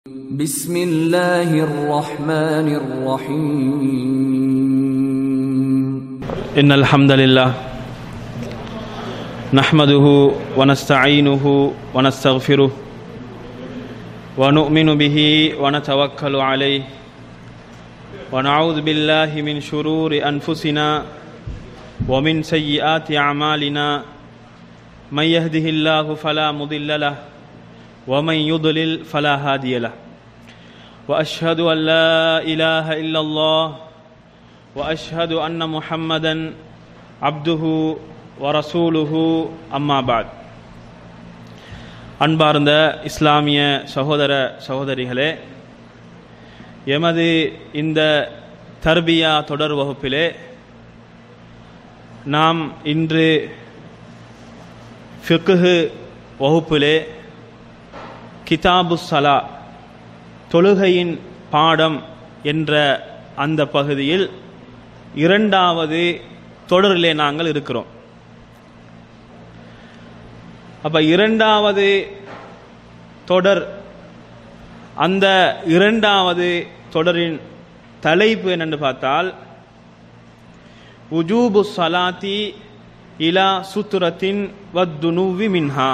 بسم الله الرحمن الرحيم إن الحمد لله نحمده ونستعينه ونستغفره ونؤمن به ونتوكل عليه ونعوذ بالله من شرور أنفسنا ومن سيئات أعمالنا من يهده الله فلا مضل له ومن يضلل فلا هادي له واشهد ان لا اله الا الله واشهد ان محمدا عبده ورسوله اما بعد அன்பார்ந்த இஸ்லாமிய சகோதர சகோதரிகளே எமது இந்த தர்பியா தொடர் வகுப்பிலே நாம் இன்று ஃபிக்ஹு வகுப்பிலே கிதாபு சலா தொழுகையின் பாடம் என்ற அந்த பகுதியில் இரண்டாவது தொடரிலே நாங்கள் இருக்கிறோம் அப்ப இரண்டாவது தொடர் அந்த இரண்டாவது தொடரின் தலைப்பு என்னென்று பார்த்தால் உஜூபு சலாத்தி இலா சுத்துரத்தின் வத்துனுவி மின்ஹா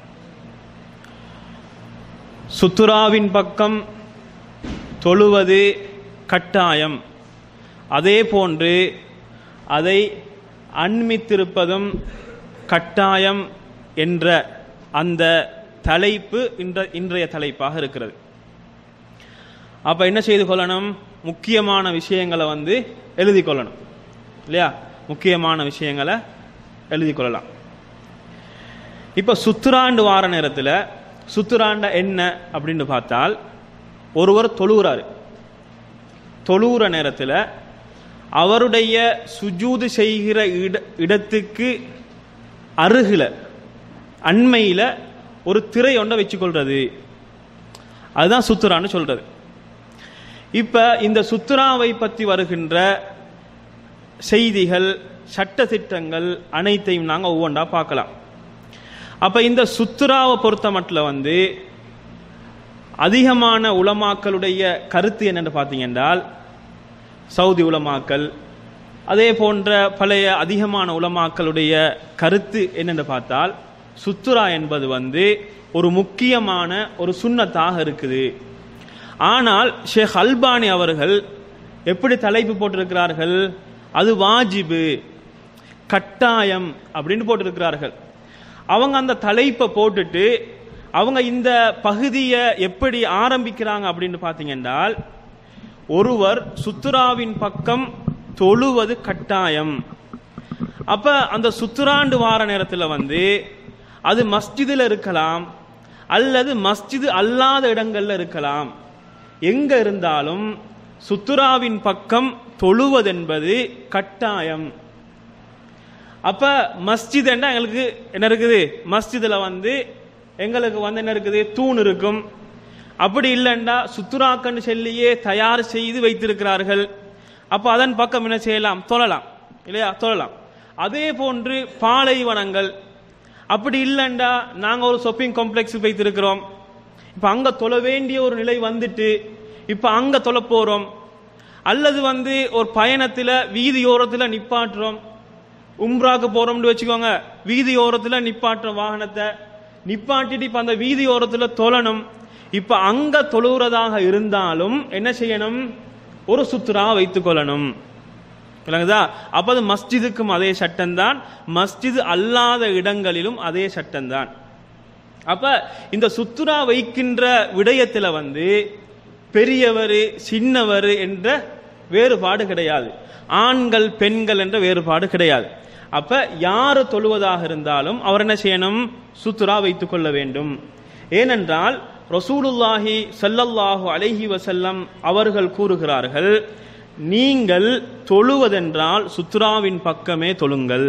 சுத்துராவின் பக்கம் தொழுவது கட்டாயம் அதே போன்று அதை அண்மித்திருப்பதும் கட்டாயம் என்ற அந்த தலைப்பு இன்ற இன்றைய தலைப்பாக இருக்கிறது அப்ப என்ன செய்து கொள்ளணும் முக்கியமான விஷயங்களை வந்து எழுதி கொள்ளணும் இல்லையா முக்கியமான விஷயங்களை எழுதி கொள்ளலாம் இப்ப சுத்துராண்டு வார நேரத்தில் சுத்துராண்ட என்ன அப்படின்னு பார்த்தால் ஒருவர் தொழுகிறாரு தொழுகிற நேரத்தில் அவருடைய சுஜூது செய்கிற இட இடத்துக்கு அருகில் அண்மையில் ஒரு திரை ஒன்றை வச்சுக்கொள்றது அதுதான் சுத்துரான்னு சொல்றது இப்ப இந்த சுத்துராவை பற்றி வருகின்ற செய்திகள் சட்ட திட்டங்கள் அனைத்தையும் நாங்கள் ஒவ்வொன்றா பார்க்கலாம் அப்ப இந்த சுத்துராவை பொறுத்த மட்டும் வந்து அதிகமான உலமாக்களுடைய கருத்து என்னென்னு பார்த்தீங்க என்றால் சவுதி உலமாக்கல் அதே போன்ற பழைய அதிகமான உலமாக்களுடைய கருத்து என்னென்று பார்த்தால் சுத்துரா என்பது வந்து ஒரு முக்கியமான ஒரு சுண்ணத்தாக இருக்குது ஆனால் ஷேக் அல்பானி அவர்கள் எப்படி தலைப்பு போட்டிருக்கிறார்கள் அது வாஜிபு கட்டாயம் அப்படின்னு போட்டிருக்கிறார்கள் அவங்க அந்த தலைப்பை போட்டுட்டு அவங்க இந்த பகுதியை எப்படி ஆரம்பிக்கிறாங்க அப்படின்னு பார்த்தீங்கன்னா ஒருவர் சுத்துராவின் பக்கம் தொழுவது கட்டாயம் அப்ப அந்த சுத்துராண்டு வார நேரத்தில் வந்து அது மஸ்ஜிதில் இருக்கலாம் அல்லது மஸ்ஜிது அல்லாத இடங்கள்ல இருக்கலாம் எங்க இருந்தாலும் சுத்துராவின் பக்கம் தொழுவதென்பது கட்டாயம் அப்ப மஸ்ஜித் என்றா எங்களுக்கு என்ன இருக்குது மஸ்ஜிதில் வந்து எங்களுக்கு வந்து என்ன இருக்குது தூண் இருக்கும் அப்படி இல்லைண்டா சுத்துராக்கன்னு சொல்லியே தயார் செய்து வைத்திருக்கிறார்கள் அப்ப அதன் பக்கம் என்ன செய்யலாம் தொழலாம் இல்லையா தொழலாம் அதே போன்று பாலைவனங்கள் அப்படி இல்லைண்டா நாங்க ஒரு ஷாப்பிங் காம்ப்ளெக்ஸ் வைத்திருக்கிறோம் இப்ப அங்க தொழ வேண்டிய ஒரு நிலை வந்துட்டு இப்ப அங்க தொழ போறோம் அல்லது வந்து ஒரு பயணத்துல வீதியோரத்துல நிப்பாட்டுறோம் உம்ராக்கு போறோம்னு வச்சுக்கோங்க வீதியோரத்துல நிப்பாட்டுற வாகனத்தை நிப்பாட்டிட்டு இப்ப அந்த வீதியோரத்துல தொழணும் இப்ப அங்க தொழுகிறதாக இருந்தாலும் என்ன செய்யணும் ஒரு சுத்துரா வைத்துக் கொள்ளணும் விளங்குதா அப்ப அது மஸ்ஜிதுக்கும் அதே சட்டம் தான் மஸ்ஜிது அல்லாத இடங்களிலும் அதே சட்டம் தான் அப்ப இந்த சுத்துரா வைக்கின்ற விடயத்துல வந்து பெரியவர் சின்னவர் என்ற வேறுபாடு கிடையாது ஆண்கள் பெண்கள் என்ற வேறுபாடு கிடையாது அப்ப யாரு தொழுவதாக இருந்தாலும் அவர் என்ன செய்யணும் சுத்துரா வைத்துக் கொள்ள வேண்டும் ஏனென்றால் ரசூலுல்லாஹி சல்லல்லாஹு அலைஹி வசல்லம் அவர்கள் கூறுகிறார்கள் நீங்கள் தொழுவதென்றால் சுத்ராவின் பக்கமே தொழுங்கள்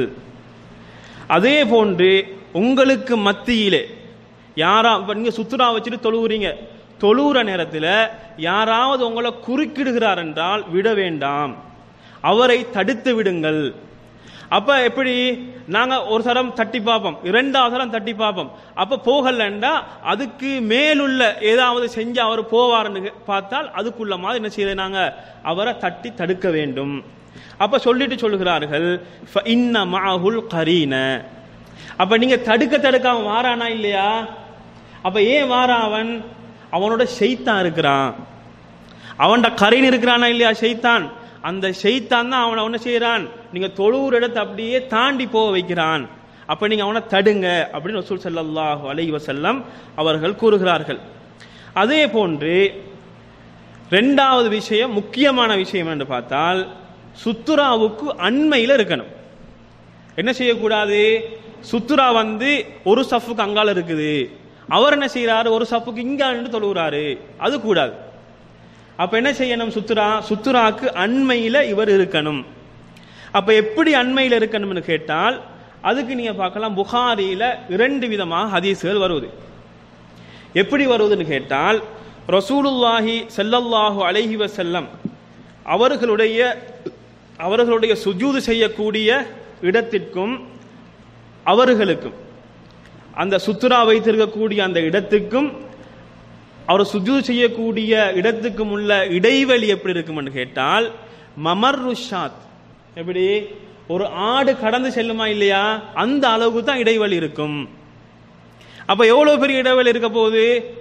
அதே போன்று உங்களுக்கு மத்தியிலே யாரா நீங்க சுத்துரா வச்சுட்டு தொழுவுறீங்க தொழுகிற நேரத்தில் யாராவது உங்களை குறுக்கிடுகிறார் என்றால் விட வேண்டாம் அவரை தடுத்து விடுங்கள் அப்ப எப்படி நாங்க ஒரு தரம் தட்டி பார்ப்போம் இரண்டாவது தரம் தட்டி பார்ப்போம் அப்ப போகலண்டா அதுக்கு மேலுள்ள ஏதாவது செஞ்சு அவர் போவாருன்னு பார்த்தால் அதுக்குள்ள மாதிரி என்ன செய்யறது நாங்க அவரை தட்டி தடுக்க வேண்டும் அப்ப சொல்லிட்டு சொல்லுகிறார்கள் "ஃப இன்ன மஅஹுல் கரீன அப்ப நீங்க தடுக்க தடுக்க அவன் வாரானா இல்லையா அப்ப ஏன் வாரான் அவன் அவனோட ஷைத்தான் இருக்கிறான் அவன்ட கரையின் இருக்கிறானா இல்லையா ஷைத்தான் அந்த ஷைத்தான் தான் அவனை என்ன செய்யறான் நீங்க தொழுவுற இடத்தை அப்படியே தாண்டி போக வைக்கிறான் அப்ப நீங்க அவனை தடுங்க அப்படின்னு ரசூல் ஸல்லல்லாஹு அலைஹி வஸல்லம் அவர்கள் கூறுகிறார்கள் அதே போன்று ரெண்டாவது விஷயம் முக்கியமான விஷயம் என்று பார்த்தால் சுத்துராவுக்கு அண்மையில் இருக்கணும் என்ன செய்யக்கூடாது சுத்துரா வந்து ஒரு சஃப்புக்கு அங்கால இருக்குது அவர் என்ன செய்யறாரு ஒரு சஃப்புக்கு இங்காண்டு தொழுகிறாரு அது கூடாது அப்ப என்ன செய்யணும் சுத்துரா சுத்துராக்கு அண்மையில இவர் இருக்கணும் அப்ப எப்படி அண்மையில இருக்கணும்னு கேட்டால் அதுக்கு நீங்க பார்க்கலாம் புகாரியில இரண்டு விதமாக ஹதீஸ்கள் வருவது எப்படி வருவதுன்னு கேட்டால் ரசூலுல்லாஹி ஸல்லல்லாஹு அலைஹி வஸல்லம் அவர்களுடைய அவர்களுடைய சுஜூது செய்யக்கூடிய இடத்திற்கும் அவர்களுக்கும் அந்த சுத்துரா வைத்திருக்கக்கூடிய அந்த இடத்துக்கும் அவர் சுஜூது செய்யக்கூடிய இடத்துக்கும் உள்ள இடைவெளி எப்படி இருக்கும்னு கேட்டால் மமர் ருஷாத் எப்படி ஒரு ஆடு கடந்து செல்லுமா இல்லையா அந்த அளவுக்கு தான் இடைவெளி இருக்கும் அப்ப எவ்வளவு பெரிய இடைவெளி இருக்க போகுது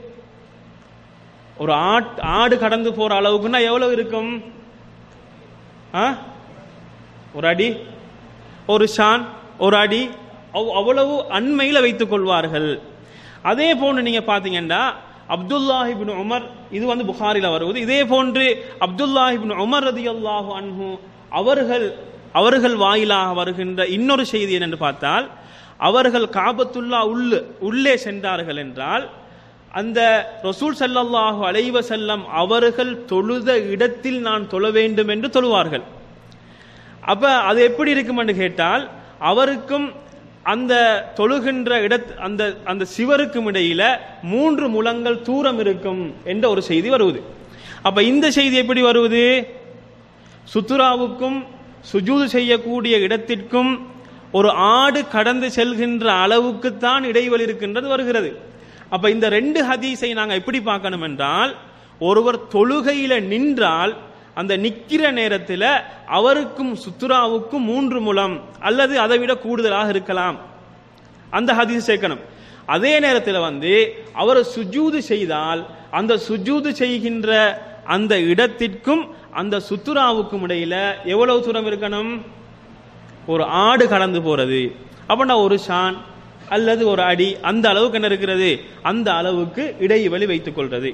ஒரு ஆட் ஆடு கடந்து போற அளவுக்குன்னா எவ்வளவு இருக்கும் ஆ? ஒரு அடி ஒரு ஷான் ஒரு அடி அவ்- அவ்வளவு அண்மையில் வைத்துக் கொள்வார்கள் அதே போன்று நீங்க பாத்தீங்கன்னா அப்துல்லாஹ் இப்னு உமர் இது வந்து புகாரில வருவது இதே போன்று அப்துல்லாஹ் இப்னு உமர் ரதியல்லாஹு அன்ஹு அவர்கள் அவர்கள் வாயிலாக வருகின்ற இன்னொரு செய்தி என்னென்று பார்த்தால் அவர்கள் காபத்துல்லா உள்ள உள்ளே சென்றார்கள் என்றால் அந்த ரசூல் ஸல்லல்லாஹு அலைஹி வஸல்லம் அவர்கள் தொழுத இடத்தில் நான் தொழ வேண்டும் என்று தொழுவார்கள் அப்ப அது எப்படி இருக்கும்னு கேட்டால் அவருக்கும் அந்த தொழுகின்ற இடத் அந்த அந்த சிவருக்கும் இடையில மூன்று முழங்கள் தூரம் இருக்கும் என்ற ஒரு செய்தி வருவது அப்ப இந்த செய்தி எப்படி வருவது சுத்துராவுக்கும் சுஜூது செய்யக்கூடிய இடத்திற்கும் ஒரு ஆடு கடந்து செல்கின்ற அளவுக்குத்தான் இடைவெளி இருக்கின்றது வருகிறது அப்ப இந்த ரெண்டு ஹதீஸை நாங்க எப்படி பார்க்கணும் என்றால் ஒருவர் தொழுகையில நின்றால் அந்த நிக்கிற நேரத்தில் அவருக்கும் சுத்துராவுக்கும் மூன்று முலம் அல்லது அதை விட கூடுதலாக இருக்கலாம் அந்த ஹதீஸ் சேர்க்கணும் அதே நேரத்தில் வந்து அவர் சுஜூது செய்தால் அந்த சுஜூது செய்கின்ற அந்த இடத்திற்கும் அந்த சுத்துராவுக்கும் இடையில எவ்வளவு தூரம் இருக்கணும் ஒரு ஆடு கடந்து போறது அப்படின்னா ஒரு ஷான் அல்லது ஒரு அடி அந்த அளவுக்கு என்ன இருக்கிறது அந்த அளவுக்கு இடைவெளி வைத்துக் கொள்றது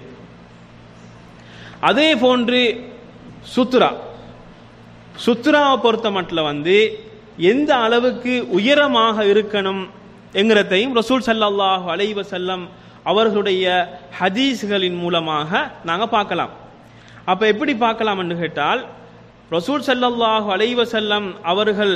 அதே போன்று சுத்துரா சுத்துராவை பொறுத்த மட்டும் வந்து எந்த அளவுக்கு உயரமாக இருக்கணும் என்கிறதையும் ரசூல் ஸல்லல்லாஹு அலைஹி வஸல்லம் அவர்களுடைய ஹதீஸ்களின் மூலமாக நாங்க பார்க்கலாம் அப்ப எப்படி பார்க்கலாம் என்று கேட்டால் ரசூல் ஸல்லல்லாஹு அலைஹி வஸல்லம் அவர்கள்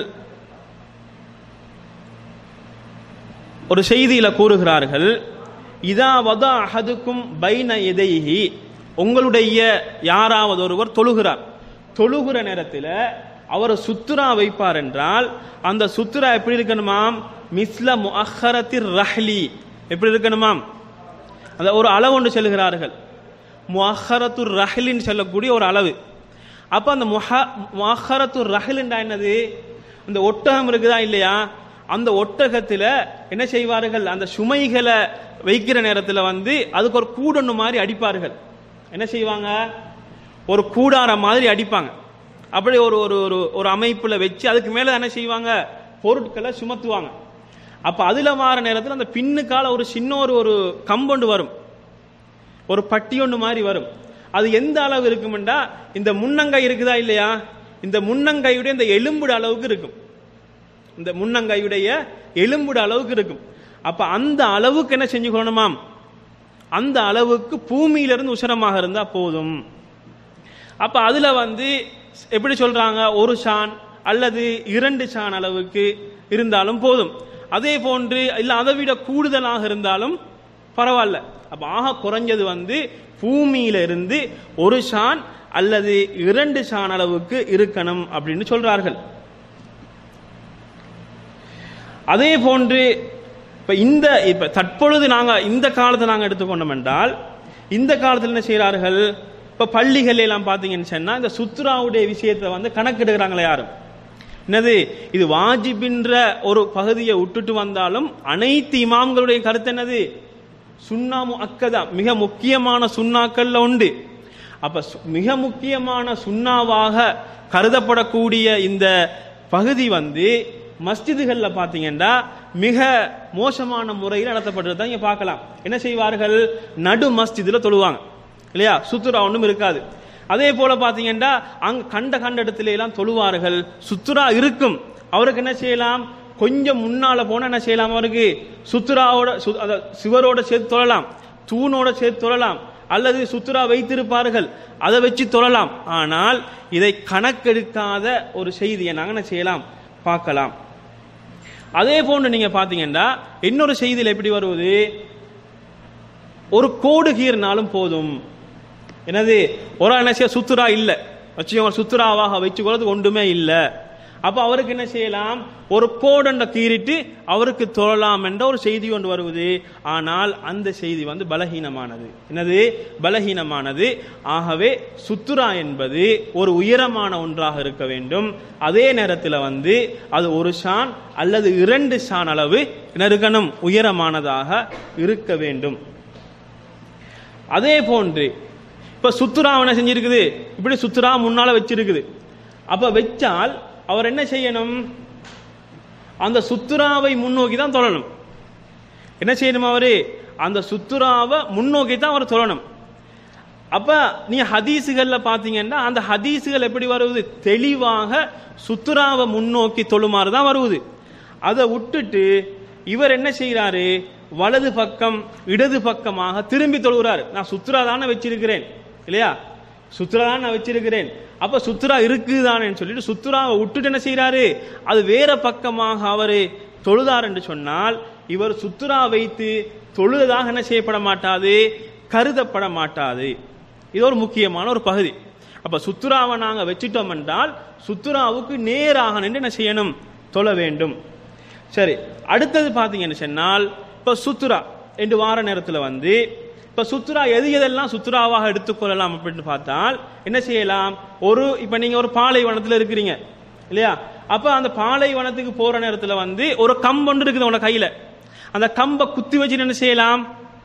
ஒரு செய்தியில கூறுகிறார்கள் இதா வதா அஹதுக்கும் பைன எதைஹி உங்களுடைய யாராவது ஒருவர் தொழுகிறார் தொழுகிற நேரத்தில் அவர் சுத்துரா வைப்பார் என்றால் அந்த சுத்துரா எப்படி இருக்கணுமாம் மிஸ்ல முஅஹரத்திர் ரஹ்லி எப்படி இருக்கணுமாம் அந்த ஒரு அளவு ஒன்று செல்கிறார்கள் முஅஹரத்துர் ரஹ்லின்னு சொல்லக்கூடிய ஒரு அளவு அப்ப அந்த முஹ முஅஹரத்துர் ரஹ்லுண்டா என்னது அந்த ஒட்டகம் இருக்குதா இல்லையா அந்த ஒட்டகத்துல என்ன செய்வார்கள் அந்த சுமைகளை வைக்கிற நேரத்துல வந்து அதுக்கு ஒரு கூடொன்னு மாதிரி அடிப்பார்கள் என்ன செய்வாங்க ஒரு கூடார மாதிரி அடிப்பாங்க அப்படி ஒரு ஒரு ஒரு ஒரு அமைப்புல வச்சு அதுக்கு மேல என்ன செய்வாங்க பொருட்களை சுமத்துவாங்க அப்ப அதுல வார நேரத்தில் அந்த பின்னுக்கால ஒரு சின்ன ஒரு ஒரு கம்பவுண்டு வரும் ஒரு பட்டி ஒன்று மாதிரி வரும் அது எந்த அளவு இருக்கும்டா இந்த முன்னங்கை இருக்குதா இல்லையா இந்த முன்னங்கையுடைய இந்த எலும்புட அளவுக்கு இருக்கும் இந்த முன்னங்கையுடைய எலும்புட அளவுக்கு இருக்கும் அப்ப அந்த அளவுக்கு என்ன செஞ்சுக்கணுமாம் அந்த அளவுக்கு பூமியிலிருந்து உசரமாக இருந்தா போதும் அப்ப அதுல வந்து எப்படி சொல்றாங்க ஒரு ஷான் அல்லது இரண்டு ஷான் அளவுக்கு இருந்தாலும் போதும் அதே போன்று இல்ல அதை விட கூடுதலாக இருந்தாலும் பரவாயில்ல அப்ப ஆக குறைஞ்சது வந்து பூமியில இருந்து ஒரு ஷான் அல்லது இரண்டு ஷான் அளவுக்கு இருக்கணும் அப்படின்னு சொல்றார்கள் அதே போன்று இப்ப இந்த இப்ப தற்பொழுது நாங்க இந்த காலத்தை நாங்க எடுத்துக்கொண்டோம் என்றால் இந்த காலத்தில் என்ன செய்கிறார்கள் இப்ப பள்ளிகள் எல்லாம் பாத்தீங்கன்னு சொன்னா இந்த சுத்ராவுடைய விஷயத்தை வந்து கணக்கெடுக்கிறாங்களே யாரும் என்னது இது வாஜிபின்ற ஒரு பகுதியை விட்டுட்டு வந்தாலும் அனைத்து இமாம்களுடைய கருத்து என்னது சுன்னா அக்கதா மிக முக்கியமான சுண்ணாக்கள்ல உண்டு அப்ப சு- மிக முக்கியமான சுண்ணாவாக கருதப்படக்கூடிய இந்த பகுதி வந்து மஸ்ஜிதுகள்ல பாத்தீங்கன்னா மிக மோசமான முறையில் நடத்தப்படுறதை தான் இங்க பார்க்கலாம் என்ன செய்வார்கள் நடு மஸ்ஜிதுல தொழுவாங்க இல்லையா சுத்துரா ஒன்றும் இருக்காது அதே போல பாத்தீங்கன்னா அங்க கண்ட கண்ட இடத்துல எல்லாம் தொழுவார்கள் சுத்துரா இருக்கும் அவருக்கு என்ன செய்யலாம் கொஞ்சம் முன்னால போனா என்ன செய்யலாம் அவருக்கு சுத்துராவோட சு- அத சிவரோட சேர்த்து தொழலாம் தூணோட சேர்த்து தொழலாம் அல்லது சுத்துரா வைத்திருப்பார்கள் அதை வச்சு தொழலாம் ஆனால் இதை கணக்கெடுக்காத ஒரு செய்தியை நாங்க என்ன செய்யலாம் பார்க்கலாம் அதே போன்று நீங்க பாத்தீங்கன்னா இன்னொரு செய்தியில் எப்படி வருவது ஒரு கோடு கீறினாலும் போதும் என்னது ஒரு ஆள் என்ன செய்ய சுத்துரா இல்ல வச்சுக்கோங்க சுத்துராவாக வச்சுக்கொள்றது ஒன்றுமே இல்ல அப்ப அவருக்கு என்ன செய்யலாம் ஒரு கோடண்ட கீறிட்டு அவருக்கு தொழலாம் என்ற ஒரு செய்தி கொண்டு வருவது ஆனால் அந்த செய்தி வந்து பலகீனமானது என்னது பலகீனமானது ஆகவே சுத்துரா என்பது ஒரு உயரமான ஒன்றாக இருக்க வேண்டும் அதே நேரத்தில் வந்து அது ஒரு ஷான் அல்லது இரண்டு ஷான் அளவு என்ன இருக்கணும் உயரமானதாக இருக்க வேண்டும் அதே போன்று இப்ப சுத்துரா என்ன செஞ்சிருக்குது இப்படி சுத்துரா முன்னால வச்சிருக்குது அப்ப வச்சால் அவர் என்ன செய்யணும் அந்த சுத்துராவை முன்னோக்கி தான் தொழணும் என்ன செய்யணும் அவரு அந்த சுத்துராவை முன்னோக்கி தான் அவர் தொழணும் அப்ப நீ ஹதீஸுகள்ல பாத்தீங்கன்னா அந்த ஹதீஸுகள் எப்படி வருவது தெளிவாக சுத்துராவை முன்னோக்கி தொழுமாறு தான் வருவது அதை விட்டுட்டு இவர் என்ன செய்யறாரு வலது பக்கம் இடது பக்கமாக திரும்பி தொழுகிறார் நான் சுத்துரா தானே வச்சிருக்கிறேன் இல்லையா சுத்துரா தான் நான் வச்சிருக்கிறேன் அப்ப சுத்துரா இருக்குதானேன்னு சொல்லிட்டு சுத்துராவை விட்டுட்டு என்ன செய்யறாரு அது வேற பக்கமாக அவரு தொழுதார் என்று சொன்னால் இவர் சுத்துரா வைத்து தொழுதாக என்ன செய்யப்பட மாட்டாது கருதப்பட மாட்டாது இது ஒரு முக்கியமான ஒரு பகுதி அப்ப சுத்துராவை நாங்க வச்சிட்டோம் என்றால் சுத்துராவுக்கு நேராக நின்று என்ன செய்யணும் தொழ வேண்டும் சரி அடுத்தது பாத்தீங்கன்னு சொன்னால் இப்ப சுத்துரா என்று வார நேரத்துல வந்து இப்ப சுத்துரா எது எதெல்லாம் சுத்துராவாக எடுத்துக்கொள்ளலாம் அப்படின்னு பார்த்தால் என்ன செய்யலாம் ஒரு இப்ப நீங்க ஒரு பாலைவனத்துல இருக்கிறீங்க இல்லையா அப்ப அந்த பாலைவனத்துக்கு போற நேரத்துல வந்து ஒரு கம்பொண்டு இருக்குது உன கையில அந்த கம்பை குத்தி வச்சு என்ன செய்யலாம்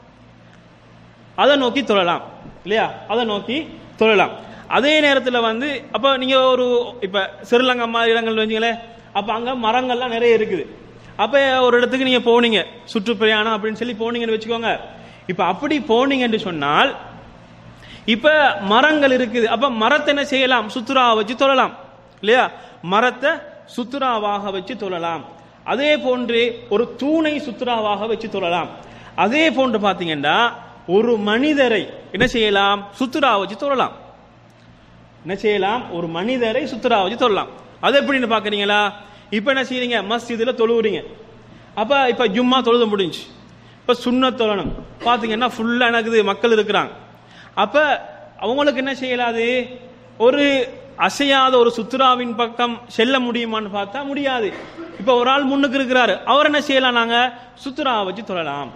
அதை நோக்கி தொழலாம் இல்லையா அதை நோக்கி தொழலாம் அதே நேரத்தில் வந்து அப்போ நீங்க ஒரு இப்ப ஸ்ரீலங்கா மாதிரி இடங்கள் வந்தீங்களே அப்ப அங்க மரங்கள்லாம் நிறைய இருக்குது அப்ப ஒரு இடத்துக்கு நீங்க போனீங்க சுற்றுப்பிரயாணம் அப்படின்னு சொல்லி போனீங்கன்னு வச்சுக்கோங்க இப்ப அப்படி போனீங்கன்னு சொன்னால் இப்ப மரங்கள் இருக்குது அப்ப மரத்தை என்ன செய்யலாம் சுத்துராவை வச்சு தொழலாம் இல்லையா மரத்தை சுத்துராவாக வச்சு தொழலாம் அதே போன்று ஒரு தூணை சுத்துராவாக வச்சு தொழலாம் அதே போன்று பாத்தீங்கன்னா ஒரு மனிதரை என்ன செய்யலாம் சுத்துரா வச்சு தொழலாம் என்ன செய்யலாம் ஒரு மனிதரை சுத்துரா வச்சு தொழலாம் அது எப்படின்னு பாக்குறீங்களா இப்ப என்ன செய்றீங்க மஸ்ஜிதுல தொழுவுறீங்க அப்ப இப்ப ஜும்மா தொழுது முடிஞ்சு இப்ப சுண்ண தொழணும் பாத்தீங்கன்னா ஃபுல்லா எனக்குது மக்கள் இருக்கிறாங்க அப்ப அவங்களுக்கு என்ன செய்யலாது ஒரு அசையாத ஒரு சுத்துராவின் பக்கம் செல்ல முடியுமான்னு பார்த்தா முடியாது இப்ப ஒரு ஆள் முன்னுக்கு இருக்கிறாரு அவர் என்ன செய்யலாம் நாங்க சுத்துரா வச்சு தொழலாம்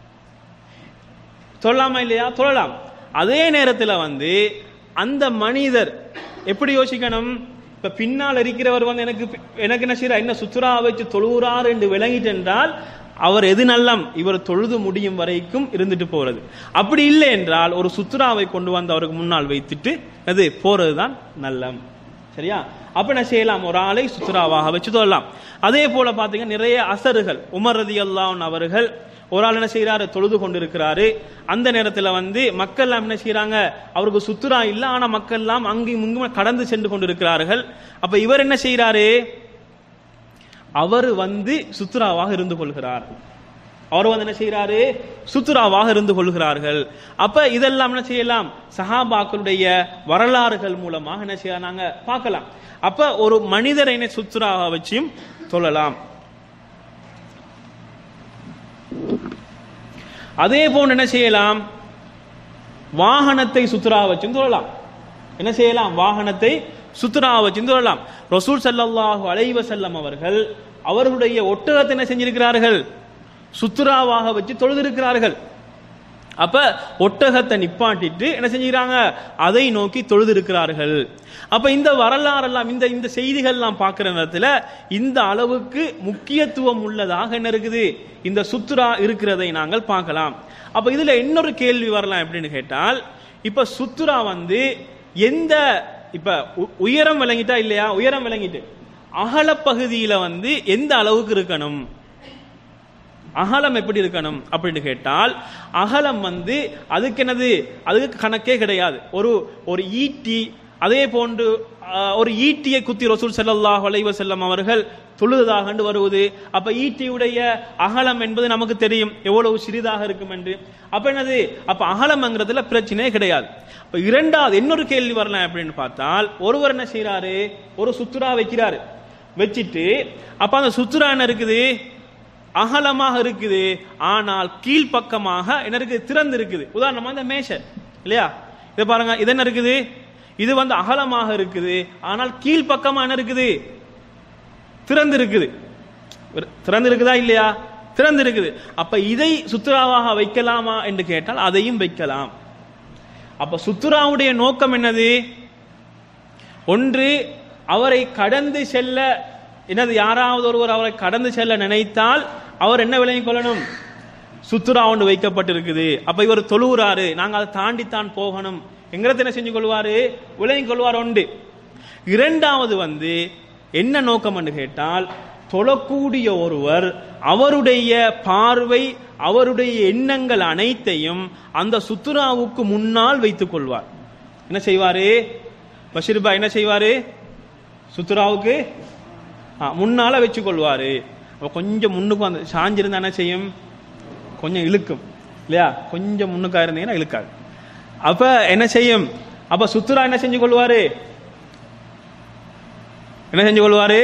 தொழலாமா இல்லையா தொழலாம் அதே நேரத்தில் வந்து அந்த மனிதர் எப்படி யோசிக்கணும் இப்ப பின்னால் இருக்கிறவர் வந்து எனக்கு எனக்கு என்ன செய்யறா என்ன சுத்துரா வச்சு தொழுகிறார் என்று விளங்கிட்டு என்றால் அவர் எது நல்லம் இவர் தொழுது முடியும் வரைக்கும் இருந்துட்டு போறது அப்படி இல்லை என்றால் ஒரு சுத்துராவை கொண்டு வந்து அவருக்கு முன்னால் வைத்துட்டு அது போறதுதான் நல்லம் சரியா அப்ப என்ன செய்யலாம் ஒரு ஆளை சுத்துராவாக வச்சு தொழலாம் அதே போல பாத்தீங்கன்னா நிறைய அசறுகள் உமர் ரதி அவர்கள் ஒரு ஆள் என்ன செய்யறாரு தொழுது கொண்டிருக்கிறாரு அந்த நேரத்துல வந்து மக்கள் எல்லாம் என்ன செய்யறாங்க அவருக்கு சுத்துரா இல்ல ஆனா மக்கள் எல்லாம் அங்கும் இங்கும் கடந்து சென்று கொண்டிருக்கிறார்கள் அப்ப இவர் என்ன செய்யறாரு அவர் வந்து சுத்துராவாக இருந்து கொள்கிறார் அவர் வந்து என்ன செய்யறாரு சுத்துராவாக இருந்து கொள்கிறார்கள் அப்ப இதெல்லாம் என்ன செய்யலாம் சஹாபாக்களுடைய வரலாறுகள் மூலமாக என்ன செய்யலாம் நாங்க பார்க்கலாம் அப்ப ஒரு மனிதரை என்ன சுத்துராக வச்சும் சொல்லலாம் அதே போன்று என்ன செய்யலாம் வாகனத்தை சுத்துரா வச்சும் தொழலாம் என்ன செய்யலாம் வாகனத்தை சுத்துரா வச்சும் தொழலாம் ரசூல் ஸல்லல்லாஹு அலைஹி வஸல்லம் அவர்கள் அவர்களுடைய ஒட்டகத்தை என்ன செஞ்சிருக்கிறார்கள் சுத்துராவாக வச்சு தொழுதிருக்கிறார்கள் அப்ப ஒட்டகத்தை நிப்பாட்டிட்டு என்ன செஞ்சுக்கிறாங்க அதை நோக்கி தொழுது இருக்கிறார்கள் அப்ப இந்த வரலாறெல்லாம் இந்த இந்த செய்திகள்லாம் பார்க்கிற நேரத்தில் இந்த அளவுக்கு முக்கியத்துவம் உள்ளதாக என்ன இருக்குது இந்த சுத்ரா இருக்கிறதை நாங்கள் பார்க்கலாம் அப்ப இதுல இன்னொரு கேள்வி வரலாம் எப்படின்னு கேட்டால் இப்ப சுத்ரா வந்து எந்த இப்ப உ- உயரம் விளங்கிட்டா இல்லையா உயரம் விளங்கிட்டு அகலப்பகுதியில வந்து எந்த அளவுக்கு இருக்கணும் அகலம் எப்படி இருக்கணும் அப்படின்னு கேட்டால் அகலம் வந்து அதுக்கு என்னது அதுக்கு கணக்கே கிடையாது ஒரு ஒரு ஈட்டி அதே போன்று ஆஹ், ஒரு ஈட்டியை குத்தி ரசூல் ஸல்லல்லாஹு அலைஹி வஸல்லம் அவர்கள் தொழுததாக வருவது அப்ப ஈட்டியுடைய அகலம் என்பது நமக்கு தெரியும் எவ்வளவு சிறிதாக இருக்கும் என்று அப்ப என்னது அப்ப அகலம்ங்கிறதுல பிரச்சனையே கிடையாது அப்ப இரண்டாவது இன்னொரு கேள்வி வரலாம் அப்படின்னு பார்த்தால் ஒருவர் என்ன செய்யறாரு ஒரு சுத்துரா வைக்கிறாரு வச்சிட்டு அப்ப அந்த சுத்துரா என்ன இருக்குது அகலமாக இருக்குது ஆனால் கீழ்ப்பக்கமாக என்ன இருக்குது திறந்து இருக்குது உதாரணமா இந்த மேஷை இல்லையா இதை பாருங்க இது என்ன இருக்குது இது வந்து அகலமாக இருக்குது ஆனால் கீழ்ப்பக்கமா என்ன இருக்குது திறந்து இருக்குது திறந்து இருக்குதா இல்லையா திறந்து இருக்குது அப்ப இதை சுத்துராவாக வைக்கலாமா என்று கேட்டால் அதையும் வைக்கலாம் அப்ப சுத்துராவுடைய நோக்கம் என்னது ஒன்று அவரை கடந்து செல்ல என்னது யாராவது ஒருவர் அவரை கடந்து செல்ல நினைத்தால் அவர் என்ன விளங்கிக் கொள்ளணும் சுத்துரா ஒன்று வைக்கப்பட்டிருக்குது அப்ப இவர் தொழுகிறாரு நாங்க அதை தாண்டித்தான் போகணும் எங்கிறத என்ன செஞ்சு கொள்வாரு விளங்கிக் கொள்வார் உண்டு இரண்டாவது வந்து என்ன நோக்கம் என்று கேட்டால் தொழக்கூடிய ஒருவர் அவருடைய பார்வை அவருடைய எண்ணங்கள் அனைத்தையும் அந்த சுத்துராவுக்கு முன்னால் வைத்துக் கொள்வார் என்ன செய்வாரு பஷீர்பா என்ன செய்வாரு சுத்துராவுக்கு ஆ, முன்னால வச்சு கொள்வாரு அப்ப கொஞ்சம் முன்னுக்கு வந்து சாஞ்சிருந்தா என்ன செய்யும் கொஞ்சம் இழுக்கும் இல்லையா கொஞ்சம் முன்னுக்கா இருந்தீங்கன்னா இழுக்காது அப்ப என்ன செய்யும் அப்ப சுத்துரா என்ன செஞ்சு கொள்வாரு என்ன செஞ்சு கொள்வாரு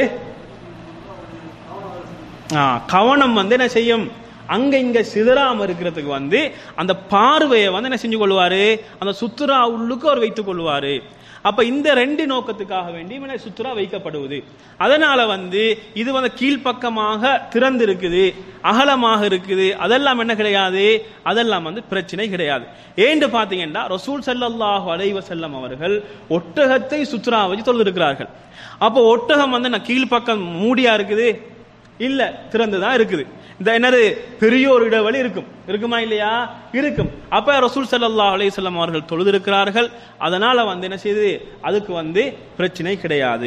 ஆ, கவனம் வந்து என்ன செய்யும் அங்க இங்க சிதறாம இருக்கிறதுக்கு வந்து அந்த பார்வையை வந்து என்ன செஞ்சு கொள்வாரு அந்த சுத்துரா உள்ளுக்கு அவர் வைத்துக் கொள்வாரு அப்ப இந்த ரெண்டு நோக்கத்துக்காக வேண்டி இவனை சுத்துரா வைக்கப்படுவது அதனால வந்து இது வந்து கீழ்ப்பக்கமாக திறந்து இருக்குது அகலமாக இருக்குது அதெல்லாம் என்ன கிடையாது அதெல்லாம் வந்து பிரச்சனை கிடையாது ஏன்னு பாத்தீங்கன்னா ரசூல் ஸல்லல்லாஹு அலைஹி வஸல்லம் அவர்கள் ஒட்டகத்தை சுத்துரா வச்சு தொழுதிருக்கிறார்கள் அப்போ ஒட்டகம் வந்து நான் கீழ்ப்பக்கம் மூடியா இருக்குது இல்ல திறந்து தான் இருக்குது இந்த என்னது பெரிய ஒரு இடைவெளி இருக்கும் இருக்குமா இல்லையா இருக்கும் அப்ப ரசூல் ஸல்லல்லாஹு அலைஹி வஸல்லம் அவர்கள் தொழுதிருக்கிறார்கள் அதனால வந்து என்ன செய்யுது அதுக்கு வந்து பிரச்சனை கிடையாது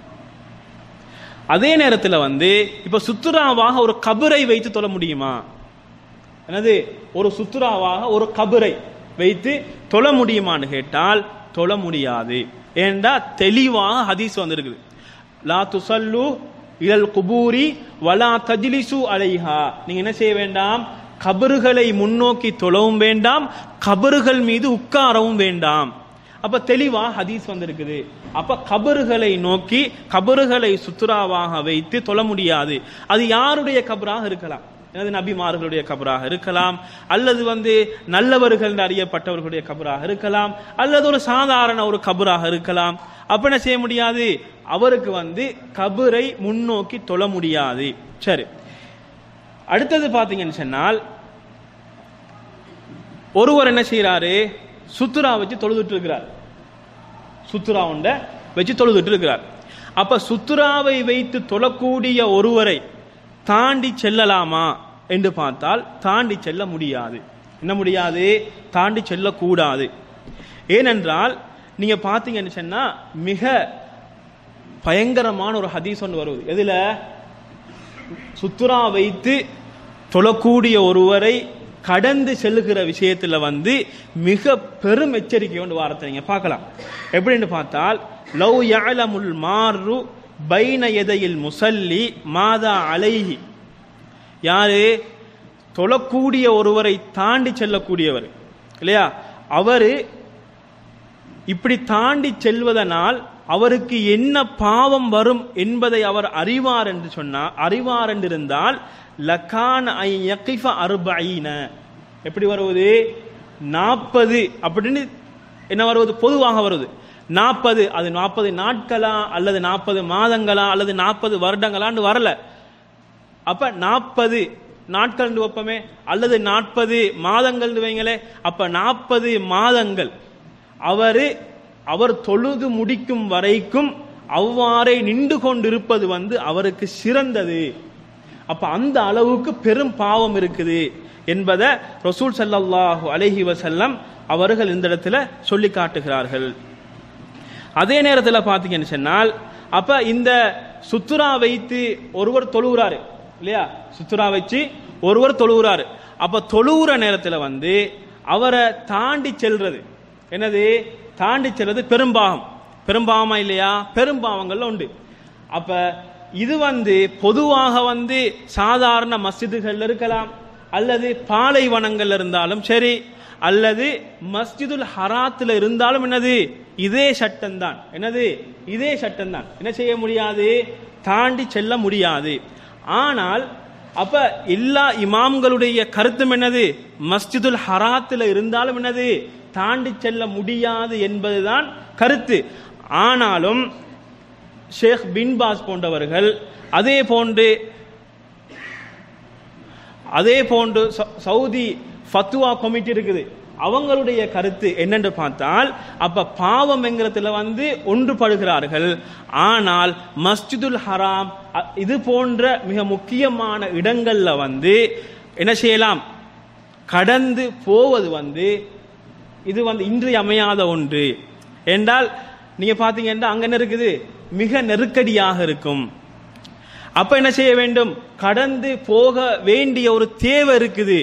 அதே நேரத்துல வந்து இப்ப சுத்துராவாக ஒரு கபரை வைத்து தொழ முடியுமா என்னது ஒரு சுத்துராவாக ஒரு கபரை வைத்து தொழ முடியுமான்னு கேட்டால் தொழ முடியாது ஏண்டா தெளிவாக ஹதீஸ் வந்திருக்குது லா துசல்லு இலல் குபூரி வலா தஜ்லிசு அலைஹா நீங்க என்ன செய்ய வேண்டாம் கபறுகளை முன்னோக்கி தொழவும் வேண்டாம் கபறுகள் மீது உட்காரவும் வேண்டாம் அப்ப தெளிவா ஹதீஸ் வந்திருக்குது அப்ப கபறுகளை நோக்கி கபறுகளை சுத்துராவாக வைத்து தொழ முடியாது அது யாருடைய கபராக இருக்கலாம் எனது நபிமார்களுடைய கபராக இருக்கலாம் அல்லது வந்து நல்லவர்கள் என்று அறியப்பட்டவர்களுடைய கபராக இருக்கலாம் அல்லது ஒரு சாதாரண ஒரு கபராக இருக்கலாம் அப்ப என்ன செய்ய முடியாது அவருக்கு வந்து கபரை முன்னோக்கி தொழ முடியாது சரி அடுத்தது பாத்தீங்கன்னு சொன்னால் ஒருவர் என்ன செய்யறாரு சுத்துரா வச்சு தொழுதுட்டு இருக்கிறார் சுத்துரா உண்ட வச்சு தொழுதுட்டு இருக்கிறார் அப்ப சுத்துராவை வைத்து தொழக்கூடிய ஒருவரை தாண்டி செல்லலாமா என்று பார்த்தால் தாண்டி செல்ல முடியாது என்ன முடியாது தாண்டி செல்லக்கூடாது ஏனென்றால் நீங்க பாத்தீங்கன்னு சொன்னா மிக பயங்கரமான ஒரு ஹதீஸ் ஒன்று வருவது எதுல சுத்துரா வைத்து தொழக்கூடிய ஒருவரை கடந்து செல்லுகிற விஷயத்துல வந்து மிக பெரும் எச்சரிக்கை கொண்டு வாரத்தை நீங்க பார்க்கலாம் எப்படின்னு பார்த்தால் லவ் யாலமுல் மாறு பைன எதையில் முசல்லி மாதா அலைஹி யாரு தொழக்கூடிய ஒருவரை தாண்டி செல்லக்கூடியவர் இல்லையா அவரு இப்படி தாண்டி செல்வதனால் அவருக்கு என்ன பாவம் வரும் என்பதை அவர் அறிவார் என்று சொன்னார் அறிவார் என்று இருந்தால் லக்கான் ஐ யகிஃப அர்பஈன எப்படி வருவது நாற்பது அப்படின்னு என்ன வருவது பொதுவாக வருவது நாற்பது அது நாற்பது நாட்களா அல்லது நாற்பது மாதங்களா அல்லது நாற்பது வருடங்களான்னு வரல அப்ப நாற்பது நாட்கள் வைப்போமே அல்லது நாற்பது மாதங்கள் வைங்களே அப்ப நாற்பது மாதங்கள் அவரு அவர் தொழுது முடிக்கும் வரைக்கும் அவ்வாறே நின்று கொண்டிருப்பது வந்து அவருக்கு சிறந்தது அப்ப அந்த அளவுக்கு பெரும் பாவம் இருக்குது என்பதை ரசூல் ஸல்லல்லாஹு அலைஹி வஸல்லம் அவர்கள் இந்த இடத்துல சொல்லி காட்டுகிறார்கள் அதே நேரத்தில் பார்த்தீங்கன்னு சொன்னால் அப்ப இந்த சுத்துரா வைத்து ஒருவர் தொழுகிறாரு இல்லையா சுத்துரா வச்சு ஒருவர் தொழுகிறாரு அப்ப தொழுகிற நேரத்தில் வந்து அவரை தாண்டி செல்றது என்னது தாண்டி செல்றது பெரும்பாவம் பெரும்பாவமா இல்லையா பெரும்பாவங்கள்ல உண்டு அப்ப இது வந்து பொதுவாக வந்து சாதாரண மஸ்ஜிதுகள்ல இருக்கலாம் அல்லது பாலைவனங்கள்ல இருந்தாலும் சரி அல்லது மஸ்ஜிதுல் ஹராத்துல இருந்தாலும் என்னது இதே சட்டம் தான் என்னது இதே சட்டம் தான் என்ன செய்ய முடியாது தாண்டி செல்ல முடியாது ஆனால் அப்ப எல்லா இமாம்களுடைய கருத்தும் என்னது மஸ்ஜிதுல் ஹராத்துல இருந்தாலும் என்னது தாண்டி செல்ல முடியாது என்பதுதான் கருத்து ஆனாலும் ஷேக் பின் பாஸ் போன்றவர்கள் அதே போன்று அதே போன்று ச- சவுதி ஃபத்துவா கமிட்டி இருக்குது அவங்களுடைய கருத்து என்னென்று பார்த்தால் அப்ப பாவம் என்கிறதுல வந்து ஒன்றுபடுகிறார்கள் ஆனால் மஸ்ஜிதுல் ஹராம் அ- இது போன்ற மிக முக்கியமான இடங்கள்ல வந்து என்ன செய்யலாம் கடந்து போவது வந்து இது வந்து இன்றியமையாத ஒன்று என்றால் நீங்க பாத்தீங்கன்னா அங்க என்ன இருக்குது மிக நெருக்கடியாக இருக்கும் அப்ப என்ன செய்ய வேண்டும் கடந்து போக வேண்டிய ஒரு தேவை இருக்குது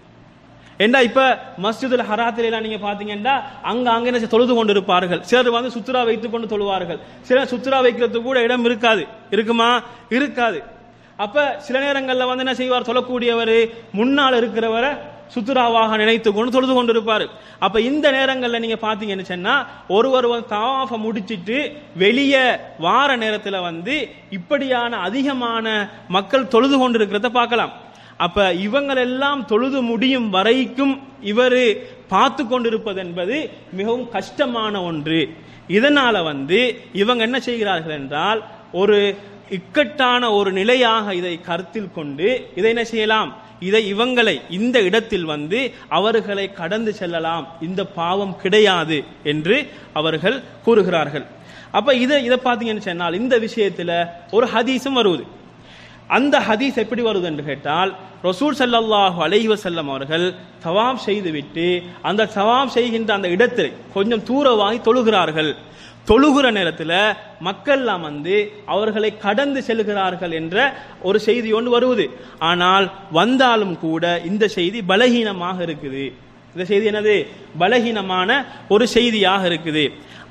ஏண்டா இப்ப மஸ்ஜிதுல் ஹராத்தில் எல்லாம் நீங்க பாத்தீங்கன்னா அங்க அங்க என்ன செய்ய- தொழுது கொண்டு இருப்பார்கள் சிலர் வந்து சுற்றுலா வைத்துக் கொண்டு தொழுவார்கள் சிலர் சுற்றுலா வைக்கிறதுக்கு கூட இடம் இருக்காது இருக்குமா இருக்காது அப்ப சில நேரங்கள்ல வந்து என்ன செய்வார் தொழக்கூடியவர் முன்னால் இருக்கிறவரை சுத்துராவாக நினைத்து கொண்டு தொழுது கொண்டு இருப்பாரு அப்ப இந்த நேரங்கள்ல நீங்க பாத்தீங்கன்னு சொன்னா ஒருவர் வந்து தவாஃப முடிச்சிட்டு வெளியே வார நேரத்துல வந்து இப்படியான அதிகமான மக்கள் தொழுது கொண்டு இருக்கிறத பார்க்கலாம் அப்ப இவங்களெல்லாம் தொழுது முடியும் வரைக்கும் இவரு பார்த்து கொண்டிருப்பது என்பது மிகவும் கஷ்டமான ஒன்று இதனால வந்து இவங்க என்ன செய்கிறார்கள் என்றால் ஒரு இக்கட்டான ஒரு நிலையாக இதை கருத்தில் கொண்டு இதை என்ன செய்யலாம் இதை இவங்களை இந்த இடத்தில் வந்து அவர்களை கடந்து செல்லலாம் இந்த பாவம் கிடையாது என்று அவர்கள் கூறுகிறார்கள் அப்ப இதை இதை பார்த்தீங்கன்னு சொன்னால் இந்த விஷயத்துல ஒரு ஹதீஸும் வருவது அந்த ஹதீஸ் எப்படி வருது என்று கேட்டால் ரசூல் ஸல்லல்லாஹு அலைஹி வஸல்லம் அவர்கள் தவாப் செய்துவிட்டு அந்த தவாப் செய்கின்ற அந்த இடத்தில் கொஞ்சம் தூரவாகி தொழுகிறார்கள் தொழுகிற நேரத்தில் மக்கள்லாம் வந்து அவர்களை கடந்து செல்கிறார்கள் என்ற ஒரு செய்தி ஒன்று வருவது ஆனால் வந்தாலும் கூட இந்த செய்தி பலகீனமாக இருக்குது இந்த செய்தி என்னது பலகீனமான ஒரு செய்தியாக இருக்குது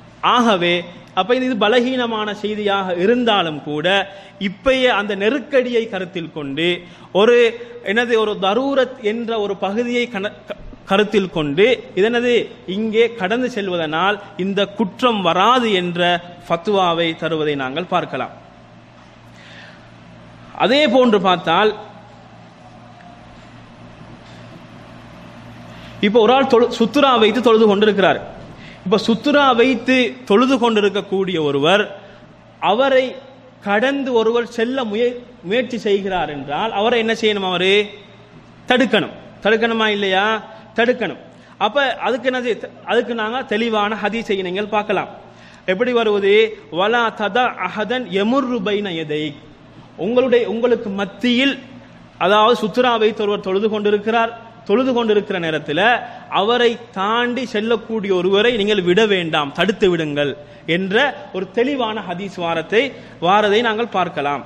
ஆகவே அப்ப இது பலகீனமான செய்தியாக இருந்தாலும் கூட இப்பயே அந்த நெருக்கடியை கருத்தில் கொண்டு ஒரு என்னது ஒரு தரூரத் என்ற ஒரு பகுதியை கண- க- கருத்தில் கொண்டு இதனது இங்கே கடந்து செல்வதனால் இந்த குற்றம் வராது என்ற ஃபத்துவாவை தருவதை நாங்கள் பார்க்கலாம் அதே போன்று பார்த்தால் இப்போ ஒரு ஆள் தொழு சுத்துரா வைத்து தொழுது கொண்டிருக்கிறார் இப்ப சுத்துரா வைத்து தொழுது கொண்டிருக்கக்கூடிய ஒருவர் அவரை கடந்து ஒருவர் செல்ல முய முயற்சி செய்கிறார் என்றால் அவரை என்ன செய்யணும் அவரு தடுக்கணும் தடுக்கணுமா இல்லையா தடுக்கணும் அப்ப அதுக்கு என்னது அதுக்கு நாங்க தெளிவான ஹதீஸை நீங்கள் பார்க்கலாம் எப்படி வருவது வலா ததா அஹதன் எமுர்ரு பைன எதை உங்களுடைய உங்களுக்கு மத்தியில் அதாவது சுத்துரா வைத்து ஒருவர் தொழுது கொண்டிருக்கிறார் தொழுது கொண்டிருக்கிற நேரத்தில் அவரை தாண்டி செல்லக்கூடிய ஒருவரை நீங்கள் விட வேண்டாம் தடுத்து விடுங்கள் என்ற ஒரு தெளிவான ஹதீஸ் வாரத்தை வாரதை நாங்கள் பார்க்கலாம்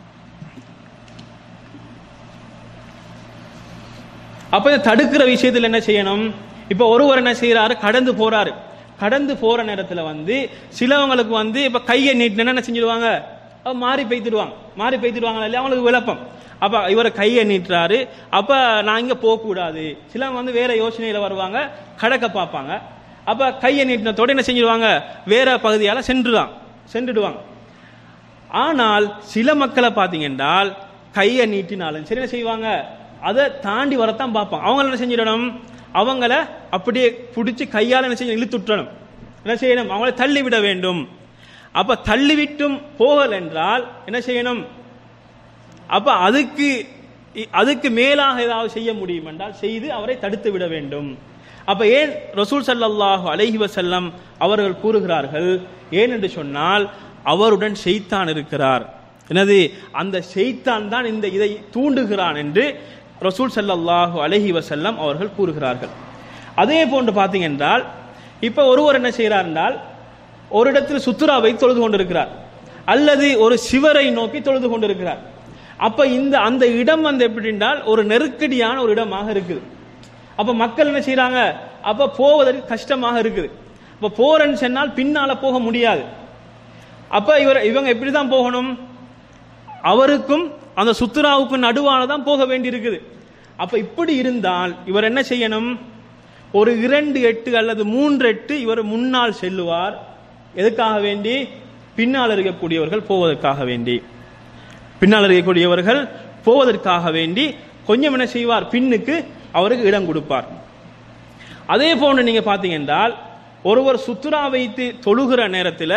அப்ப இந்த தடுக்கிற விஷயத்தில் என்ன செய்யணும் இப்ப ஒருவர் என்ன செய்யறாரு கடந்து போறாரு கடந்து போற நேரத்துல வந்து சிலவங்களுக்கு வந்து இப்ப கையை நீட்டினா என்ன செஞ்சிடுவாங்க அப்ப மாறி பெய்த்துடுவாங்க மாறி பெய்த்துடுவாங்க இல்லையா அவங்களுக்கு விளப்பம் அப்ப இவர் கையை நீட்டுறாரு அப்ப நான் இங்க போக கூடாது சிலவங்க வந்து வேற யோசனையில வருவாங்க கடக்க பார்ப்பாங்க அப்ப கையை நீட்டினத்தோட என்ன செஞ்சிடுவாங்க வேற பகுதியால சென்றுதான் சென்றுடுவாங்க ஆனால் சில மக்களை பார்த்தீங்கன்றால் கையை நீட்டினாலும் சரி என்ன செய்வாங்க அதை தாண்டி வரத்தான் பார்ப்பாங்க அவங்க என்ன செஞ்சிடணும் அவங்கள அப்படியே பிடிச்சி கையால் என்ன செய்யணும் இழுத்துட்டணும் என்ன செய்யணும் அவங்கள தள்ளி விட வேண்டும் அப்ப தள்ளிவிட்டும் போகல் என்றால் என்ன செய்யணும் அப்ப அதுக்கு இ- அதுக்கு மேலாக ஏதாவது செய்ய முடியும் என்றால் செய்து அவரை தடுத்து விட வேண்டும் அப்ப ஏன் ரசூல் ஸல்லல்லாஹு அலைஹி வஸல்லம் அவர்கள் கூறுகிறார்கள் ஏன் என்று சொன்னால் அவருடன் ஷைத்தான் இருக்கிறார் என்னது அந்த ஷைத்தான் தான் இந்த இதை தூண்டுகிறான் என்று ரசூல் ஸல்லல்லாஹு அலைஹி வஸல்லம் அவர்கள் கூறுகிறார்கள் அதே போன்று பார்த்தீங்க என்றால் இப்ப ஒருவர் என்ன செய்கிறார் என்றால் ஒரு இடத்தில் சுத்துராவை தொழுது கொண்டிருக்கிறார் அல்லது ஒரு சிவரை நோக்கி தொழுது கொண்டிருக்கிறார் அப்ப இந்த அந்த இடம் வந்து எப்படி என்றால் ஒரு நெருக்கடியான ஒரு இடமாக இருக்குது அப்ப மக்கள் என்ன செய்றாங்க அப்ப போவதற்கு கஷ்டமாக இருக்குது அப்ப போறேன்னு சொன்னால் பின்னால போக முடியாது அப்ப இவர் இவங்க எப்படி தான் போகணும் அவருக்கும் அந்த சுத்துராவுக்கும் நடுவால தான் போக வேண்டி இருக்குது அப்ப இப்படி இருந்தால் இவர் என்ன செய்யணும் ஒரு இரண்டு எட்டு அல்லது மூன்று எட்டு இவர் முன்னால் செல்லுவார் எதுக்காக வேண்டி பின்னால் இருக்கக்கூடியவர்கள் போவதற்காக வேண்டி பின்னால் இருக்கக்கூடியவர்கள் போவதற்காக வேண்டி கொஞ்சம் என்ன செய்வார் பின்னுக்கு அவருக்கு இடம் கொடுப்பார் அதே போன்று நீங்க பாத்தீங்க என்றால் ஒருவர் சுத்துரா வைத்து தொழுகிற நேரத்தில்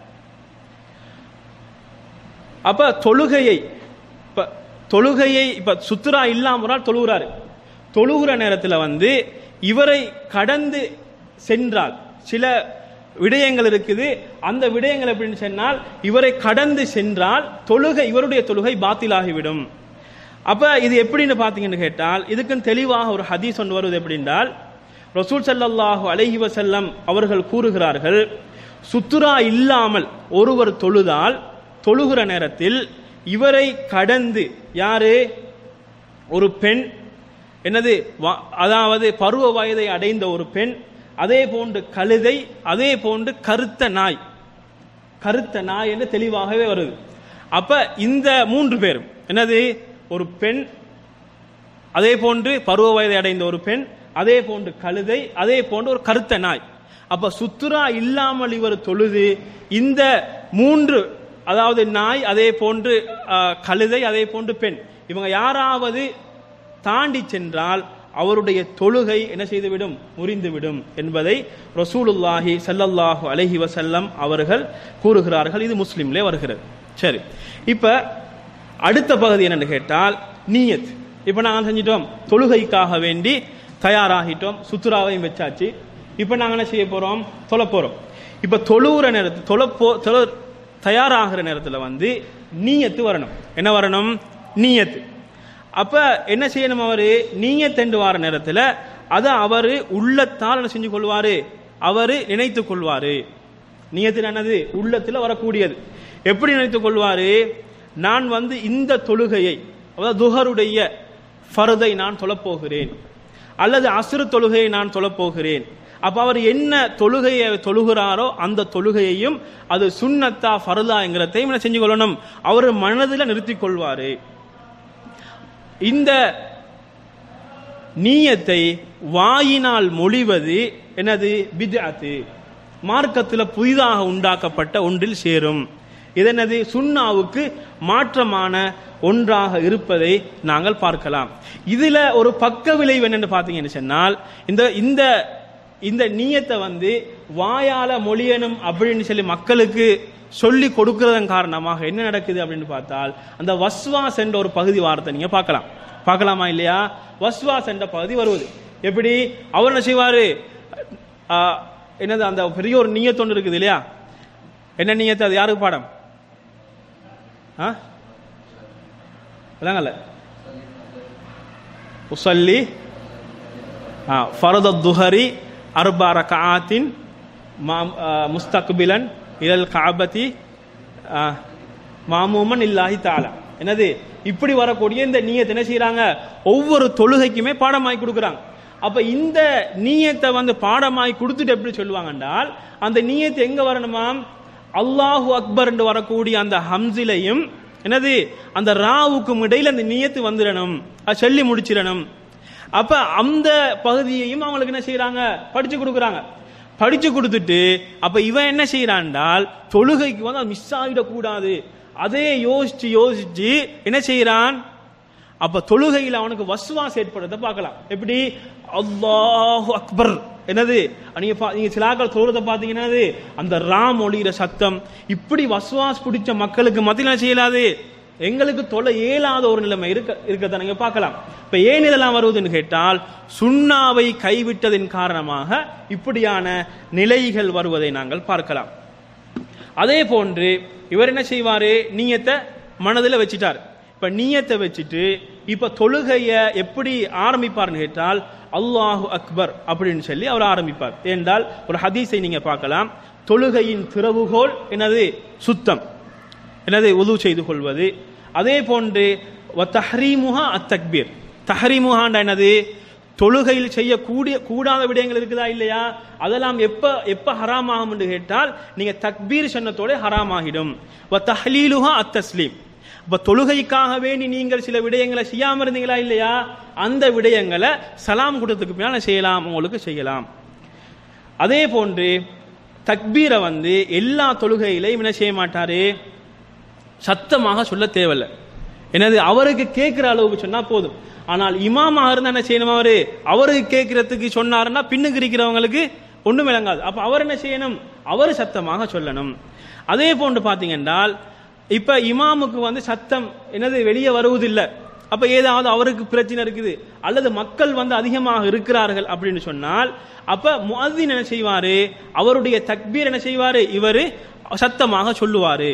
அப்ப தொழுகையை இப்ப தொழுகையை இப்ப சுத்துரா இல்லாமல் தொழுகிறாரு தொழுகிற நேரத்தில் வந்து இவரை கடந்து சென்றால் சில விடயங்கள் இருக்குது அந்த விடயங்கள் எப்படின்னு சொன்னால் இவரை கடந்து சென்றால் தொழுகை இவருடைய தொழுகை பாத்திலாகிவிடும் அப்ப இது எப்படின்னு பாத்தீங்கன்னு கேட்டால் இதுக்கும் தெளிவாக ஒரு ஹதீஸ் ஒன்று வருவது எப்படின்றால் ரசூல் ஸல்லல்லாஹு அலைஹி வஸல்லம் அவர்கள் கூறுகிறார்கள் சுத்துரா இல்லாமல் ஒருவர் தொழுதால் தொழுகிற நேரத்தில் இவரை கடந்து யாரு ஒரு பெண் என்னது வ- அதாவது பருவ வயதை அடைந்த ஒரு பெண் அதே போன்று கழுதை அதே போன்று கருத்த நாய் கருத்த நாய் என்று தெளிவாகவே வருது அப்ப இந்த மூன்று பேரும் என்னது ஒரு பெண் அதே போன்று பருவ வயதை அடைந்த ஒரு பெண் அதே போன்று கழுதை அதே போன்று ஒரு கருத்த நாய் அப்ப சுத்துரா இல்லாமல் இவர் தொழுது இந்த மூன்று அதாவது நாய் அதே போன்று ஆ, கழுதை அதே போன்று பெண் இவங்க யாராவது தாண்டி சென்றால் அவருடைய தொழுகை என்ன செய்துவிடும் முறிந்துவிடும் என்பதை ரசூலுல்லாஹி ஸல்லல்லாஹு அலைஹி வஸல்லம் அவர்கள் கூறுகிறார்கள் இது முஸ்லிம்லே வருகிறது சரி இப்ப அடுத்த பகுதி என்னன்னு கேட்டால் நீயத் இப்ப நாங்க செஞ்சிட்டோம் தொழுகைக்காக வேண்டி தயாராகிட்டோம் சுத்துராவையும் வச்சாச்சு இப்ப நாங்க என்ன செய்ய போறோம் தொழ போறோம் இப்ப தொழுகிற நேரத்தில் தொழப்போ தொழ தயாராகிற நேரத்துல வந்து நீயத்து வரணும் என்ன வரணும் நீயத்து அப்ப என்ன செய்யணும் அவரு நீயத்தெண்டு வார நேரத்துல அதை அவரு உள்ளத்தால் என்ன செஞ்சு கொள்வாரு அவரு நினைத்துக் கொள்வாரு நீயத்தில் என்னது உள்ளத்துல வரக்கூடியது எப்படி நினைத்துக் கொள்வாரு நான் வந்து இந்த தொழுகையை அதாவது துஹருடைய ஃபர்தை நான் தொழப்போகிறேன் அல்லது அசுரு தொழுகையை நான் தொழப்போகிறேன் அப்ப அவர் என்ன தொழுகையை தொழுகிறாரோ அந்த தொழுகையையும் அது சுன்னத்தா ஃபர்தாங்கிறதையும் என்ன செஞ்சு கொள்ளணும் அவர் மனதில் நிறுத்திக் கொள்வாரு இந்த நீயத்தை வாயினால் மொழிவது என்னது பித்அத்து மார்க்கத்தில் புதிதாக உண்டாக்கப்பட்ட ஒன்றில் சேரும் இது என்னது சுன்னாவுக்கு மாற்றமான ஒன்றாக இருப்பதை நாங்கள் பார்க்கலாம் இதுல ஒரு பக்க விளைவு என்னன்னு பார்த்தீங்கன்னு சொன்னால் இந்த இந்த இந்த நீயத்தை வந்து வாயால மொழியணும் அப்படின்னு சொல்லி மக்களுக்கு சொல்லி கொடுக்கறதன் காரணமாக என்ன நடக்குது அப்படின்னு பார்த்தால் அந்த வஸ்வாஸ் என்ற ஒரு பகுதி வார்த்தை நீங்க பார்க்கலாம் பார்க்கலாமா இல்லையா வஸ்வாஸ் என்ற பகுதி வருவது எப்படி அவர் என்ன செய்வாரு ஆ, என்னது அந்த பெரிய ஒரு நீயத்தொண்டு இருக்குது இல்லையா என்ன நீயத்து அது யாருக்கு பாடம் ஆ விளங்கல உசல்லி ஆ ஃபரத துஹரி அர்பா ரகாத்தின் முஸ்தக்பிலன் இலல் காபதி மாமூமன் இல்லாஹி தாலா என்னது இப்படி வரக்கூடிய இந்த நீயத்தை என்ன செய்றாங்க ஒவ்வொரு தொழுகைக்குமே பாடமாய் கொடுக்குறாங்க அப்ப இந்த நீயத்தை வந்து பாடமாய் கொடுத்துட்டு எப்படி சொல்லுவாங்க என்றால் அந்த நீயத்தை எங்க வரணுமாம் அல்லாஹு அக்பர் என்று வரக்கூடிய அந்த ஹம்ஸிலையும் என்னது அந்த ராவுக்கும் இடையில அந்த நீயத்து வந்துடணும் அது சொல்லி முடிச்சிடணும் அப்ப அந்த பகுதியையும் அவங்களுக்கு என்ன செய்யறாங்க படிச்சு கொடுக்குறாங்க படிச்சு கொடுத்துட்டு அப்ப இவன் என்ன செய்யறான்டால் தொழுகைக்கு வந்து அது மிஸ் ஆகிடக்கூடாது அதே யோசிச்சு யோசிச்சு என்ன செய்யறான் அப்ப தொழுகையில் அவனுக்கு வசுவாஸ் ஏற்படுறத பார்க்கலாம் எப்படி அல்லாஹு அக்பர் என்னது நீங்க பா- நீங்க சிலாக்கள் தொழுறத பாத்தீங்கன்னா அது அந்த ராம் ஒளிகிற சத்தம் இப்படி வசுவாஸ் பிடிச்ச மக்களுக்கு மத்தியில் என்ன செய்யலாது எங்களுக்கு தொலை இயலாத ஒரு நிலைமை இருக்க இருக்கத்தான் நீங்க பார்க்கலாம் இப்ப ஏன் இதெல்லாம் வருவதுன்னு கேட்டால் சுண்ணாவை கைவிட்டதின் காரணமாக இப்படியான நிலைகள் வருவதை நாங்கள் பார்க்கலாம் அதே போன்று இவர் என்ன செய்வாரு நீயத்தை மனதில் வச்சிட்டார் இப்ப நீயத்தை வச்சுட்டு இப்ப தொழுகைய எப்படி ஆரம்பிப்பார்னு கேட்டால் அல்லாஹு அக்பர் அப்படின்னு சொல்லி அவர் ஆரம்பிப்பார் ஏனென்றால் ஒரு ஹதீஸை நீங்க பார்க்கலாம் தொழுகையின் திறவுகோல் என்னது சுத்தம் என்னது உது செய்து கொள்வது அதே போன்று தஹ்ரீமுஹா அத் தக்பீர் தஹ்ரீமுஹாண்டா என்னது தொழுகையில் செய்யக்கூடிய கூடாத விடயங்கள் இருக்குதா இல்லையா அதெல்லாம் எப்ப எப்ப ஹராம் ஆகும் என்று கேட்டால் நீங்க தக்பீர் சொன்னத்தோட ஹராம் ஆகிடும் தஹ்லீலுஹா அத் தஸ்லீம் இப்ப தொழுகைக்காக வேண்டி நீங்கள் சில விடயங்களை செய்யாம இருந்தீங்களா இல்லையா அந்த விடயங்களை சலாம் கொடுத்ததுக்கு பின்னால் செய்யலாம் உங்களுக்கு செய்யலாம் அதே போன்று தக்பீரை வந்து எல்லா தொழுகையிலையும் என்ன செய்ய மாட்டாரு சத்தமாக சொல்ல தேவையில்லை என்னது அவருக்கு கேட்கிற அளவுக்கு சொன்னா போதும் ஆனால் இமாமாக இருந்தா என்ன செய்யணும் அவரு அவருக்கு கேட்கறதுக்கு சொன்னாருன்னா பின்னுக்கு இருக்கிறவங்களுக்கு ஒண்ணும் விளங்காது அப்ப அவர் என்ன செய்யணும் அவர் சத்தமாக சொல்லணும் அதே போன்று பாத்தீங்கன்றால் இப்ப இமாமுக்கு வந்து சத்தம் என்னது வெளியே வருவதில்லை அப்ப ஏதாவது அவருக்கு பிரச்சனை இருக்குது அல்லது மக்கள் வந்து அதிகமாக இருக்கிறார்கள் அப்படின்னு சொன்னால் அப்ப முஅத்தின் என்ன செய்வாரு அவருடைய தக்பீர் என்ன செய்வாரு இவரு சத்தமாக சொல்லுவாரு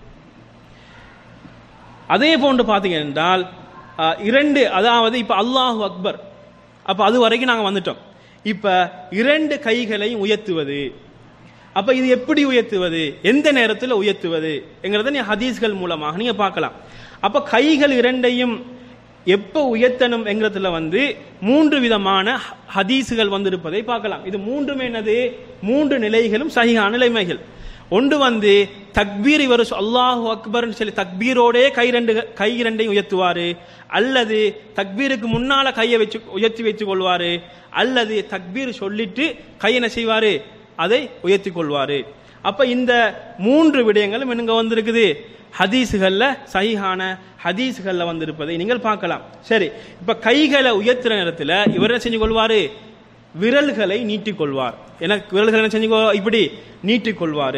அதே போன்று பார்த்தீங்க என்றால் அஹ், இரண்டு அதாவது இப்ப அல்லாஹு அக்பர் அப்ப அது வரைக்கும் நாங்க வந்துட்டோம் இப்ப இரண்டு கைகளையும் உயர்த்துவது அப்ப இது எப்படி உயர்த்துவது எந்த நேரத்தில் உயர்த்துவது என்கிறத நீ ஹதீஸ்கள் மூலமாக நீங்க பார்க்கலாம் அப்ப கைகள் இரண்டையும் எப்ப உயர்த்தணும் என்கிறதுல வந்து மூன்று விதமான ஹ- ஹதீஸுகள் வந்திருப்பதை பார்க்கலாம் இது மூன்றுமே என்னது மூன்று நிலைகளும் சகிஹான நிலைமைகள் ஒன்று வந்து தக்பீர் இவர் அல்லாஹு அக்பர்னு சொல்லி தக்பீரோடே கை ரெண்டு கை இரண்டையும் உயர்த்துவாரு அல்லது தக்பீருக்கு முன்னால கையை வச்சு உயர்த்தி வச்சு கொள்வாரு அல்லது தக்பீர் சொல்லிட்டு கை என்ன செய்வாரு அதை உயர்த்தி கொள்வாரு அப்ப இந்த மூன்று விடயங்களும் என்னங்க வந்திருக்குது ஹதீஸுகள்ல சஹீஹான ஹதீஸுகள்ல வந்திருப்பதை நீங்கள் பார்க்கலாம் சரி இப்ப கைகளை உயர்த்துற நேரத்துல இவர் என்ன செஞ்சு கொள்வாரு விரல்களை நீட்டிக் கொள்வார் எனக்கு விரல்களை என்ன செஞ்சு கொ- இப்படி நீட்டிக் கொள்வாரு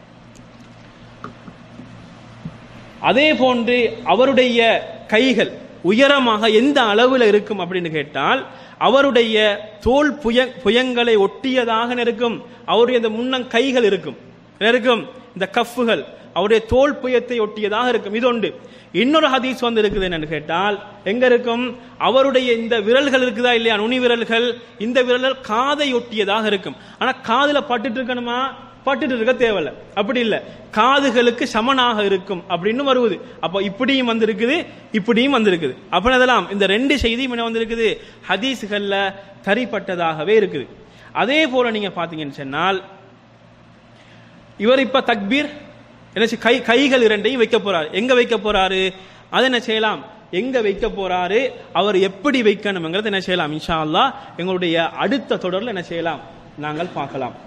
அதே போன்று அவருடைய கைகள் உயரமாக எந்த அளவில் இருக்கும் அப்படின்னு கேட்டால் அவருடைய தோல் புய புயங்களை ஒட்டியதாக இருக்கும் அவருடைய இந்த முன்னம் கைகள் இருக்கும் என்ன இருக்கும் இந்த கஃப்புகள் அவருடைய தோல் புயத்தை ஒட்டியதாக இருக்கும் இது ஒன்று இன்னொரு ஹதீஸ் வந்து இருக்குது என்னன்னு கேட்டால் எங்க இருக்கும் அவருடைய இந்த விரல்கள் இருக்குதா இல்லையா நுனி விரல்கள் இந்த விரல்கள் காதை ஒட்டியதாக இருக்கும் ஆனா காதுல பட்டுட்டு இருக்கணுமா பட்டுட்டு இருக்க தேவையில்ல அப்படி இல்ல காதுகளுக்கு சமனாக இருக்கும் அப்படின்னு வருவது அப்போ இப்படியும் வந்திருக்குது இப்படியும் வந்திருக்குது அப்ப அதெல்லாம் இந்த ரெண்டு செய்தியும் என்ன வந்திருக்குது ஹதீஸ்கள்ல தரிப்பட்டதாகவே இருக்குது அதே போல நீங்க பாத்தீங்கன்னு சொன்னால் இவர் இப்ப தக்பீர் என்ன செய்- கை கைகள் இரண்டையும் வைக்க போறாரு எங்க வைக்க போறாரு அதை என்ன செய்யலாம் எங்க வைக்க போறாரு அவர் எப்படி வைக்கணுங்கிறது என்ன செய்யலாம் இன்ஷா அல்லாஹ் எங்களுடைய அடுத்த தொடர்ல என்ன செய்யலாம் நாங்கள் பார்க்கலாம்